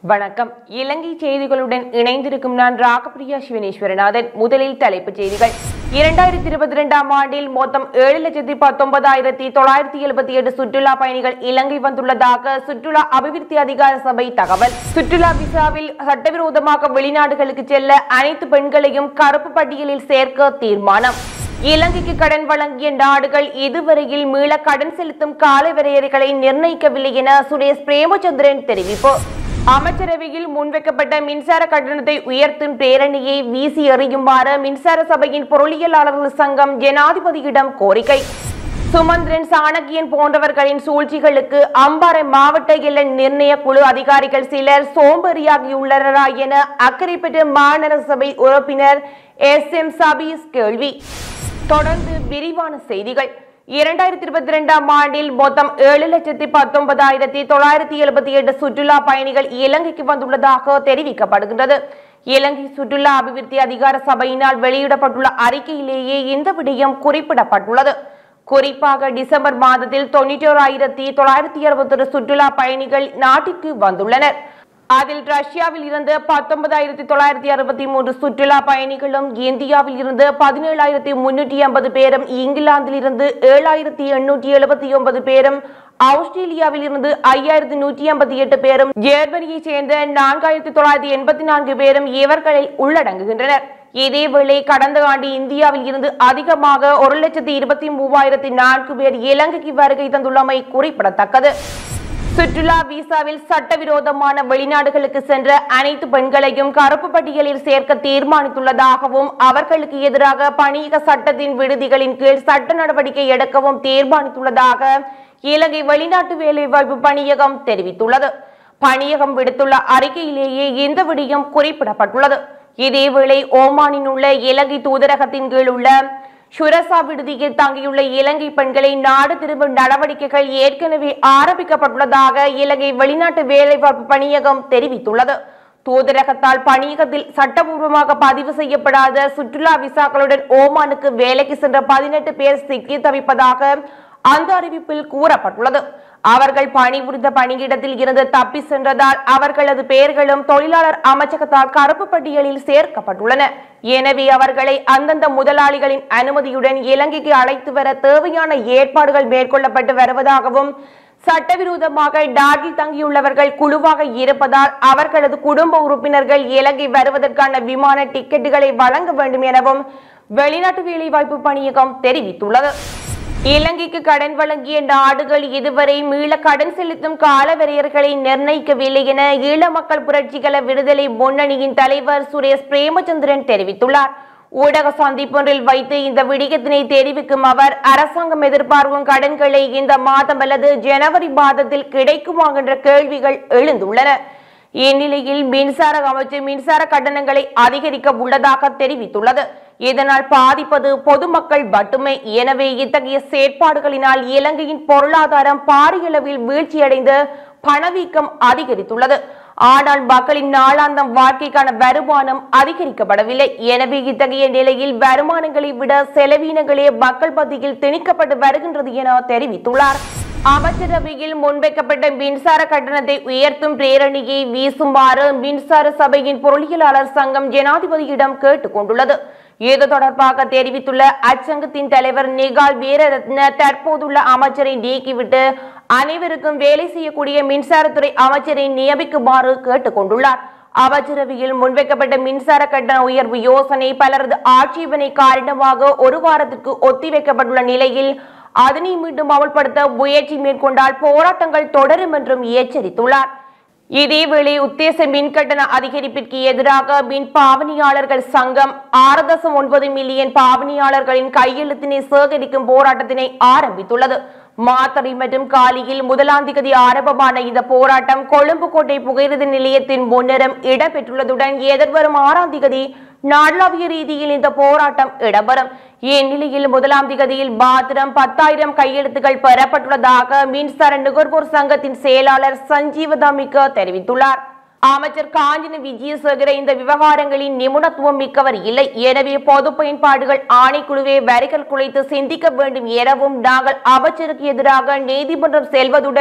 வணக்கம் இலங்கை செய்திகளுடன் இணைந்திருக்கும் நான் ராகப்பிரியா சிவனேஸ்வரநாதன் முதலில் தலைப்புச் செய்திகள் இரண்டாயிரத்தி இருபத்தி இரண்டாம் ஆண்டில் மொத்தம் ஏழு லட்சத்தி பத்தொன்பதாயிரத்தி தொள்ளாயிரத்தி எழுபத்தி எட்டு சுற்றுலா பயணிகள் இலங்கை வந்துள்ளதாக சுற்றுலா அபிவிருத்தி அதிகார சபை தகவல் சுற்றுலா விசாவில் சட்டவிரோதமாக வெளிநாடுகளுக்கு செல்ல அனைத்து பெண்களையும் கருப்பு பட்டியலில் சேர்க்க தீர்மானம் இலங்கைக்கு கடன் வழங்கிய நாடுகள் இதுவரையில் மீள கடன் செலுத்தும் கால வரையறைகளை நிர்ணயிக்கவில்லை என சுரேஷ் பிரேமச்சந்திரன் தெரிவிப்பு அமைச்சரவையில் முன்வைக்கப்பட்ட மின்சார கட்டணத்தை உயர்த்தும் பேரணியை வீசி எறியுமாறு மின்சார சபையின் பொருளியலாளர்கள் சங்கம் ஜனாதிபதியிடம் கோரிக்கை சுமந்திரன் சாணக்கியன் போன்றவர்களின் சூழ்ச்சிகளுக்கு அம்பாறை மாவட்ட எல்லை நிர்ணய குழு அதிகாரிகள் சிலர் சோம்பேறியாகியுள்ளனரா என அக்கறைப்பட்ட மாநகர சபை உறுப்பினர் எஸ் எம் சபீஸ் கேள்வி தொடர்ந்து விரிவான செய்திகள் இரண்டாயிரத்தி இருபத்தி இரண்டாம் ஆண்டில் மொத்தம் ஏழு லட்சத்தி பத்தொன்பதாயிரத்தி தொள்ளாயிரத்தி எழுபத்தி எட்டு சுற்றுலா பயணிகள் இலங்கைக்கு வந்துள்ளதாக தெரிவிக்கப்படுகின்றது இலங்கை சுற்றுலா அபிவிருத்தி அதிகார சபையினால் வெளியிடப்பட்டுள்ள அறிக்கையிலேயே இந்த விடயம் குறிப்பிடப்பட்டுள்ளது குறிப்பாக டிசம்பர் மாதத்தில் தொண்ணூற்றோராயிரத்தி தொள்ளாயிரத்தி அறுபத்தொரு சுற்றுலா பயணிகள் நாட்டிற்கு வந்துள்ளனர் அதில் ரஷ்யாவில் இருந்து பத்தொன்பதாயிரத்தி தொள்ளாயிரத்தி அறுபத்தி மூன்று சுற்றுலா பயணிகளும் இந்தியாவில் இருந்து பதினேழாயிரத்தி முன்னூற்றி ஐம்பது பேரும் இங்கிலாந்தில் இருந்து ஏழாயிரத்தி எண்ணூற்றி எழுபத்தி ஒன்பது பேரும் ஆஸ்திரேலியாவில் இருந்து ஐயாயிரத்தி நூற்றி ஐம்பத்தி எட்டு பேரும் ஜெர்மனியைச் சேர்ந்த நான்காயிரத்தி தொள்ளாயிரத்தி எண்பத்தி நான்கு பேரும் இவர்களில் உள்ளடங்குகின்றனர் இதேவேளை கடந்த ஆண்டு இந்தியாவில் இருந்து அதிகமாக ஒரு லட்சத்தி இருபத்தி மூவாயிரத்தி நான்கு பேர் இலங்கைக்கு வருகை தந்துள்ளமை குறிப்பிடத்தக்கது சுற்றுலா விசாவில் சட்டவிரோதமான வெளிநாடுகளுக்கு சென்ற அனைத்து பெண்களையும் கருப்பு பட்டியலில் சேர்க்க தீர்மானித்துள்ளதாகவும் அவர்களுக்கு எதிராக பணியக சட்டத்தின் விடுதிகளின் கீழ் சட்ட நடவடிக்கை எடுக்கவும் தீர்மானித்துள்ளதாக இலங்கை வெளிநாட்டு வேலைவாய்ப்பு பணியகம் தெரிவித்துள்ளது பணியகம் விடுத்துள்ள அறிக்கையிலேயே இந்த விடயம் குறிப்பிடப்பட்டுள்ளது இதேவேளை ஓமானில் உள்ள இலங்கை தூதரகத்தின் கீழ் உள்ள ஷுரசா விடுதியில் தங்கியுள்ள இலங்கை பெண்களை நாடு திரும்பும் நடவடிக்கைகள் ஏற்கனவே ஆரம்பிக்கப்பட்டுள்ளதாக இலங்கை வெளிநாட்டு வேலைவாய்ப்பு பணியகம் தெரிவித்துள்ளது தூதரகத்தால் பணியகத்தில் சட்டபூர்வமாக பதிவு செய்யப்படாத சுற்றுலா விசாக்களுடன் ஓமானுக்கு வேலைக்கு சென்ற பதினெட்டு பேர் சிக்கி தவிப்பதாக அந்த அறிவிப்பில் கூறப்பட்டுள்ளது அவர்கள் பணிபுரிந்த பணியிடத்தில் இருந்து தப்பி சென்றதால் அவர்களது பெயர்களும் தொழிலாளர் அமைச்சகத்தால் கருப்பு பட்டியலில் சேர்க்கப்பட்டுள்ளன எனவே அவர்களை அந்தந்த முதலாளிகளின் அனுமதியுடன் இலங்கைக்கு அழைத்து வர தேவையான ஏற்பாடுகள் மேற்கொள்ளப்பட்டு வருவதாகவும் சட்டவிரோதமாக டாட்டில் தங்கியுள்ளவர்கள் குழுவாக இருப்பதால் அவர்களது குடும்ப உறுப்பினர்கள் இலங்கை வருவதற்கான விமான டிக்கெட்டுகளை வழங்க வேண்டும் எனவும் வெளிநாட்டு வேலைவாய்ப்பு பணியகம் தெரிவித்துள்ளது இலங்கைக்கு கடன் வழங்கிய நாடுகள் இதுவரை மீள கடன் செலுத்தும் கால வரையறைகளை நிர்ணயிக்கவில்லை என ஈழ மக்கள் புரட்சிகர விடுதலை முன்னணியின் தலைவர் சுரேஷ் பிரேமச்சந்திரன் தெரிவித்துள்ளார் ஊடக சந்திப்பொன்றில் வைத்து இந்த விடயத்தினை தெரிவிக்கும் அவர் அரசாங்கம் எதிர்பார்க்கும் கடன்களை இந்த மாதம் அல்லது ஜனவரி மாதத்தில் கிடைக்குமா என்ற கேள்விகள் எழுந்துள்ளன இந்நிலையில் மின்சார அமைச்சு மின்சார கட்டணங்களை அதிகரிக்க உள்ளதாக தெரிவித்துள்ளது இதனால் பாதிப்பது பொதுமக்கள் மட்டுமே எனவே இத்தகைய செயற்பாடுகளினால் இலங்கையின் பொருளாதாரம் பாரியளவில் வீழ்ச்சியடைந்து பணவீக்கம் அதிகரித்துள்ளது ஆனால் மக்களின் நாளாந்தம் வாழ்க்கைக்கான வருமானம் அதிகரிக்கப்படவில்லை எனவே இத்தகைய நிலையில் வருமானங்களை விட செலவீனங்களே மக்கள் மத்தியில் திணிக்கப்பட்டு வருகின்றது என தெரிவித்துள்ளார் அமைச்சரவையில் முன்வைக்கப்பட்ட மின்சார கட்டணத்தை உயர்த்தும் பிரேரணியை வீசுமாறு மின்சார சபையின் பொருளியலாளர் சங்கம் ஜனாதிபதியிடம் கேட்டுக் கொண்டுள்ளது இது தொடர்பாக தெரிவித்துள்ள அச்சங்கத்தின் தலைவர் நிகால் வீரரத்ன தற்போதுள்ள அமைச்சரை நீக்கிவிட்டு அனைவருக்கும் வேலை செய்யக்கூடிய மின்சாரத்துறை அமைச்சரை நியமிக்குமாறு கேட்டுக் கொண்டுள்ளார் அமைச்சரவையில் முன்வைக்கப்பட்ட மின்சார கட்டண உயர்வு யோசனை பலரது ஆட்சேபனை காரணமாக ஒரு வாரத்திற்கு ஒத்திவைக்கப்பட்டுள்ள நிலையில் அதனை மீண்டும் அமல்படுத்த முயற்சி மேற்கொண்டால் போராட்டங்கள் தொடரும் என்றும் எச்சரித்துள்ளார் இதேவேளை உத்தேச மின் கட்டண அதிகரிப்பிற்கு எதிராக மின் பாவனையாளர்கள் சங்கம் ஆறு தசம் ஒன்பது மில்லியன் பாவனையாளர்களின் கையெழுத்தினை சேகரிக்கும் போராட்டத்தினை ஆரம்பித்துள்ளது மாத்தறை மற்றும் காலியில் முதலாம் திகதி ஆரம்பமான இந்த போராட்டம் கொழும்பு கோட்டை புகையிரத நிலையத்தின் முன்னரும் இடம்பெற்றுள்ளதுடன் எதிர்வரும் ஆறாம் திகதி நாடளாவிய ரீதியில் இந்த போராட்டம் இடம்பெறும் இந்நிலையில் முதலாம் திகதியில் மாத்திரம் பத்தாயிரம் கையெழுத்துகள் பெறப்பட்டுள்ளதாக மின்சார நுகர்வோர் சங்கத்தின் செயலாளர் சஞ்சீவ தமிக்க தெரிவித்துள்ளார் அமைச்சர் காஞ்சன விஜயசேகர இந்த விவகாரங்களின் நிபுணத்துவம் மிக்கவர் இல்லை எனவே பொது பயன்பாடுகள் ஆணைக்குழுவை வரிகள் குலைத்து சிந்திக்க வேண்டும் எனவும் நாங்கள் அமைச்சருக்கு எதிராக நீதிமன்றம் செல்வதுடன்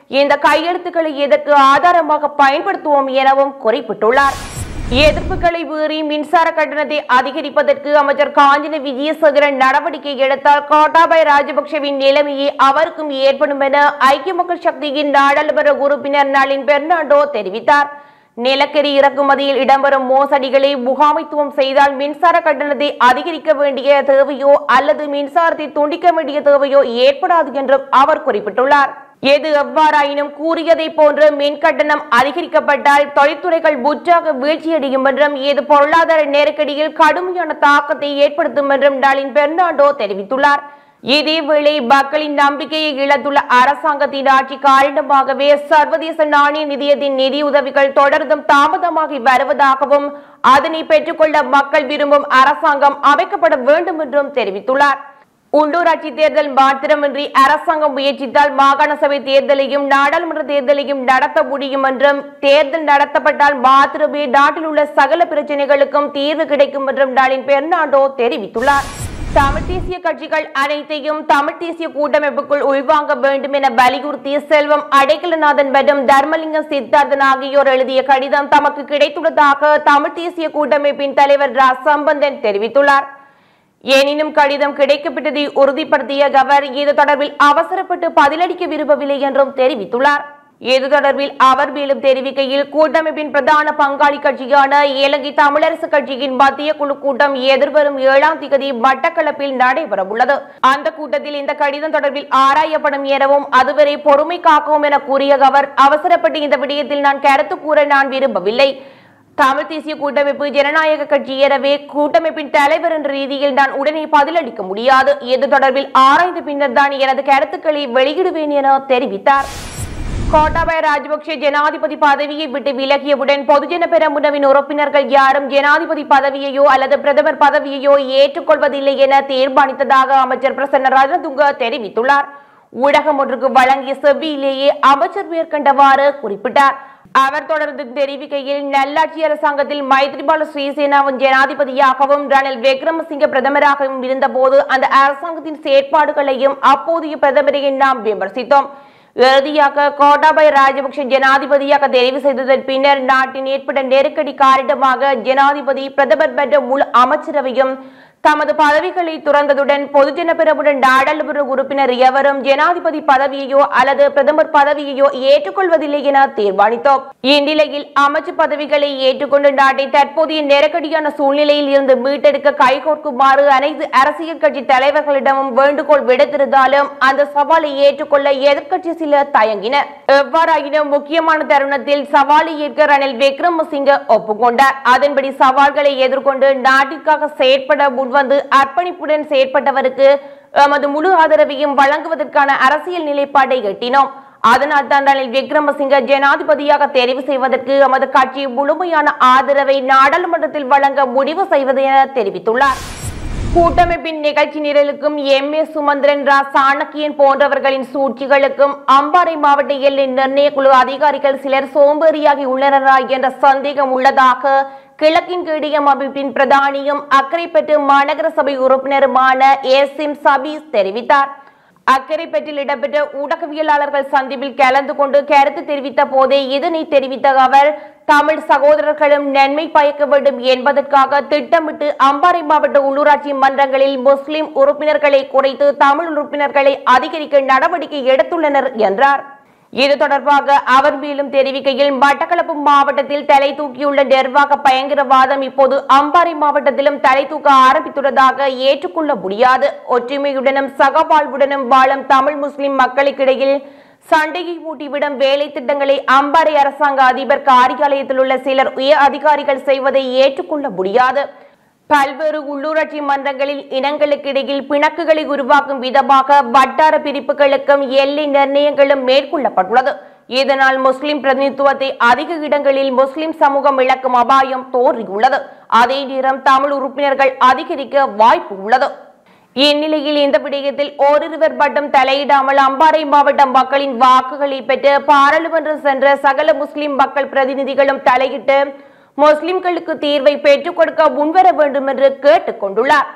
இந்த கையெழுத்துக்களை எதற்கு ஆதாரமாக பயன்படுத்துவோம் எனவும் குறிப்பிட்டுள்ளார் எதிர்ப்புகளை மீறி மின்சார கட்டணத்தை அதிகரிப்பதற்கு அமைச்சர் காஞ்சன விஜயசேகரன் நடவடிக்கை எடுத்தால் கோட்டாபய ராஜபக்சவின் நிலைமையே அவருக்கும் ஏற்படும் என ஐக்கிய மக்கள் சக்தியின் நாடாளுமன்ற உறுப்பினர் நளின் பெர்னாண்டோ தெரிவித்தார் நிலக்கரி இறக்குமதியில் இடம்பெறும் மோசடிகளை முகாமைத்துவம் செய்தால் மின்சார கட்டணத்தை அதிகரிக்க வேண்டிய தேவையோ அல்லது மின்சாரத்தை துண்டிக்க வேண்டிய தேவையோ ஏற்படாது என்றும் அவர் குறிப்பிட்டுள்ளார் எது எவ்வாறாயினும் கூறியதை போன்று மின் கட்டணம் அதிகரிக்கப்பட்டால் தொழில்துறைகள் முற்றாக வீழ்ச்சியடையும் என்றும் இது பொருளாதார நெருக்கடியில் கடுமையான தாக்கத்தை ஏற்படுத்தும் என்றும் டாலின் பெர்னாண்டோ தெரிவித்துள்ளார் இதேவேளை மக்களின் நம்பிக்கையை இழந்துள்ள அரசாங்கத்தின் ஆட்சி காரணமாகவே சர்வதேச நாணய நிதியத்தின் நிதியுதவிகள் தொடர்ந்தும் தாமதமாகி வருவதாகவும் அதனை பெற்றுக்கொள்ள மக்கள் விரும்பும் அரசாங்கம் அமைக்கப்பட வேண்டும் என்றும் தெரிவித்துள்ளார் உள்ளூராட்சி தேர்தல் மாத்திரமின்றி அரசாங்கம் முயற்சித்தால் மாகாண சபை தேர்தலையும் நாடாளுமன்ற தேர்தலையும் நடத்த முடியும் என்றும் தேர்தல் நடத்தப்பட்டால் மாத்திரமே நாட்டில் உள்ள சகல பிரச்சனைகளுக்கும் தீர்வு கிடைக்கும் என்றும் டாலின் பெர்னாண்டோ தெரிவித்துள்ளார் தமிழ் தேசிய கட்சிகள் அனைத்தையும் தமிழ் தேசிய கூட்டமைப்புக்குள் உள்வாங்க வேண்டும் என வலியுறுத்தி செல்வம் அடைக்கலநாதன் மற்றும் தர்மலிங்கம் சித்தார்த்தன் ஆகியோர் எழுதிய கடிதம் தமக்கு கிடைத்துள்ளதாக தமிழ் தேசிய கூட்டமைப்பின் தலைவர் ரா சம்பந்தன் தெரிவித்துள்ளார் எனினும் கடிதம் கிடைக்கப்பட்டதை உறுதிப்படுத்திய அவர் இது தொடர்பில் அவசரப்பட்டு பதிலளிக்க விரும்பவில்லை என்றும் தெரிவித்துள்ளார் இது தொடர்பில் அவர் மேலும் தெரிவிக்கையில் கூட்டமைப்பின் பிரதான பங்காளி கட்சியான இலங்கை தமிழரசு கட்சியின் மத்திய குழு கூட்டம் எதிர்வரும் ஏழாம் திகதி மட்டக்களப்பில் நடைபெறவுள்ளது அந்த கூட்டத்தில் இந்த கடிதம் தொடர்பில் ஆராயப்படும் எனவும் அதுவரை பொறுமை காக்கவும் என கூறிய அவர் அவசரப்பட்டு இந்த விடயத்தில் நான் கருத்து கூற நான் விரும்பவில்லை தமிழ் தேசிய கூட்டமைப்பு ஜனநாயக கட்சி எனவே கூட்டமைப்பின் தலைவர் என்ற ரீதியில் நான் உடனே பதிலளிக்க முடியாது இது தொடர்பில் ஆராய்ந்த பின்னர் தான் எனது கருத்துக்களை வெளியிடுவேன் என தெரிவித்தார் கோட்டாபய ராஜபக்ஷ ஜனாதிபதி பதவியை விட்டு விலகியவுடன் பொதுஜன பெரமுனவின் உறுப்பினர்கள் யாரும் ஜனாதிபதி பதவியையோ அல்லது பிரதமர் பதவியையோ ஏற்றுக்கொள்வதில்லை என தீர்மானித்ததாக அமைச்சர் பிரசன்ன ரணதுங்க தெரிவித்துள்ளார் ஊடகம் ஒன்றுக்கு வழங்கிய செவ்வியிலேயே அமைச்சர் மேற்கண்டவாறு குறிப்பிட்டார் அவர் தொடர்ந்து தெரிவிக்கையில் நல்லாட்சி அரசாங்கத்தில் மைத்ரிபால ஸ்ரீசேனாவின் ஜனாதிபதியாகவும் ரணில் விக்ரமசிங்க பிரதமராகவும் இருந்தபோது அந்த அரசாங்கத்தின் செயற்பாடுகளையும் அப்போதைய பிரதமரையும் நாம் விமர்சித்தோம் இறுதியாக கோட்டாபய ராஜபக்ஷ ஜனாதிபதியாக தெரிவு செய்ததன் பின்னர் நாட்டின் ஏற்பட்ட நெருக்கடி காரணமாக ஜனாதிபதி பிரதமர் மற்றும் முழு அமைச்சரவையும் தமது பதவிகளை துறந்ததுடன் பொதுஜன பிரிவுடன் நாடாளுமன்ற உறுப்பினர் எவரும் ஜனாதிபதி பதவியையோ அல்லது பிரதமர் பதவியையோ ஏற்றுக்கொள்வதில்லை என தீர்மானித்தோம் இந்நிலையில் அமைச்சு பதவிகளை ஏற்றுக்கொண்டு நாட்டை தற்போதைய நெருக்கடியான சூழ்நிலையில் இருந்து மீட்டெடுக்க கைகோர்க்குமாறு அனைத்து அரசியல் கட்சி தலைவர்களிடமும் வேண்டுகோள் விடுத்திருந்தாலும் அந்த சவாலை ஏற்றுக்கொள்ள எதிர்க்கட்சி சிலர் தயங்கின எவ்வாறாயினும் முக்கியமான தருணத்தில் சவாலை ஏற்க ரணில் விக்ரமசிங்க ஒப்புக்கொண்டார் அதன்படி சவால்களை எதிர்கொண்டு நாட்டிற்காக செயற்பட முன்வந்து அர்ப்பணிப்புடன் செயற்பட்டவருக்கு எமது முழு ஆதரவையும் வழங்குவதற்கான அரசியல் நிலைப்பாட்டை எட்டினோம் அதனால் தான் ரணில் விக்ரமசிங்க ஜனாதிபதியாக தெரிவு செய்வதற்கு எமது கட்சி முழுமையான ஆதரவை நாடாளுமன்றத்தில் வழங்க முடிவு செய்வது என தெரிவித்துள்ளார் கூட்டமைப்பின் நிகழ்ச்சி நிரலுக்கும் எம் ஏ சுமந்திரன் ரா சாணக்கியன் போன்றவர்களின் சூழ்ச்சிகளுக்கும் அம்பாறை மாவட்ட எல்லை நிர்ணய குழு அதிகாரிகள் சிலர் சோம்பேறியாகி உள்ளனரா என்ற சந்தேகம் உள்ளதாக கிழக்கின் கிடியம் அமைப்பின் பிரதானியும் அக்கரைப்பட்டு மாநகர சபை உறுப்பினருமான ஏசிம் சபீஸ் தெரிவித்தார் அக்கரைப்பட்டில் இடம்பெற்ற ஊடகவியலாளர்கள் சந்திப்பில் கலந்து கொண்டு கருத்து தெரிவித்த போதே இதனை தெரிவித்த அவர் தமிழ் சகோதரர்களும் நன்மை பயக்க வேண்டும் என்பதற்காக திட்டமிட்டு அம்பாறை மாவட்ட உள்ளூராட்சி மன்றங்களில் முஸ்லிம் உறுப்பினர்களை குறைத்து தமிழ் உறுப்பினர்களை அதிகரிக்க நடவடிக்கை எடுத்துள்ளனர் என்றார் இது தொடர்பாக அவர் மேலும் தெரிவிக்கையில் மட்டக்களப்பு மாவட்டத்தில் தலை தூக்கியுள்ள நிர்வாக பயங்கரவாதம் இப்போது அம்பாறை மாவட்டத்திலும் தலை தூக்க ஆரம்பித்துள்ளதாக ஏற்றுக்கொள்ள முடியாது ஒற்றுமையுடனும் சகவாழ்வுடனும் வாழும் தமிழ் முஸ்லிம் மக்களுக்கிடையில் சண்டையை மூட்டிவிடும் வேலை திட்டங்களை அம்பாறை அரசாங்க அதிபர் காரியாலயத்தில் உள்ள சிலர் உயர் அதிகாரிகள் செய்வதை ஏற்றுக்கொள்ள முடியாது பல்வேறு உள்ளூராட்சி மன்றங்களில் இனங்களுக்கிடையில் பிணக்குகளை உருவாக்கும் விதமாக வட்டார பிரிப்புகளுக்கும் எல்லை நிர்ணயங்களும் மேற்கொள்ளப்பட்டுள்ளது இதனால் முஸ்லிம் பிரதிநிதித்துவத்தை அதிக இடங்களில் முஸ்லிம் சமூகம் இழக்கும் அபாயம் தோன்றியுள்ளது அதே நேரம் தமிழ் உறுப்பினர்கள் அதிகரிக்க வாய்ப்பு உள்ளது இந்நிலையில் இந்த விடயத்தில் ஓரிருவர் மட்டும் தலையிடாமல் அம்பாறை மாவட்ட மக்களின் வாக்குகளை பெற்று பாராளுமன்றம் சென்ற சகல முஸ்லிம் மக்கள் பிரதிநிதிகளும் தலையிட்டு முஸ்லிம்களுக்கு தீர்வை பெற்றுக் கொடுக்க முன்வர வேண்டும் என்று கேட்டுக் கொண்டுள்ளார்